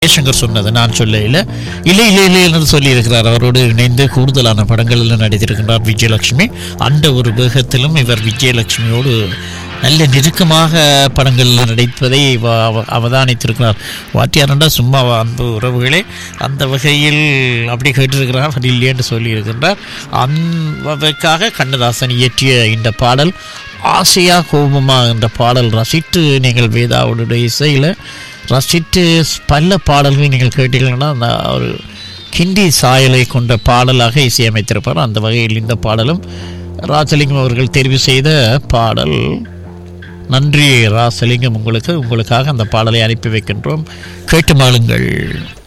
ஜெயசங்கர் சொன்னது நான் சொல்ல இல்லை இல்லை இல்லை இல்லை என்று சொல்லியிருக்கிறார் அவரோடு இணைந்து கூடுதலான படங்களில் நடித்திருக்கின்றார் விஜயலட்சுமி அந்த ஒரு வேகத்திலும் இவர் விஜயலட்சுமியோடு நல்ல நெருக்கமாக படங்களில் நடிப்பதை வ- அவ- அவதானித்திருக்கிறார் வாத்தியாரண்டா சும்மா அன்பு உறவுகளே அந்த வகையில் அப்படி கேட்டிருக்கிறார் அவர் இல்லை என்று சொல்லியிருக்கின்றார் அந்தக்காக கண்ணதாசன் இயற்றிய இந்த பாடல் ஆசையா கோபமா என்ற பாடல் ரசித்து நீங்கள் வேதாவுடைய இசையில் ரசித்து பல பாடல்கள் நீங்கள் கேட்டீங்கன்னா அந்த ஒரு ஹிந்தி சாயலை கொண்ட பாடலாக இசையமைத்திருப்பார் அந்த வகையில் இந்த பாடலும் ராஜலிங்கம் அவர்கள் தெரிவு செய்த பாடல் நன்றி ராசலிங்கம் உங்களுக்கு உங்களுக்காக அந்த பாடலை அனுப்பி வைக்கின்றோம் கேட்டு மாளுங்கள்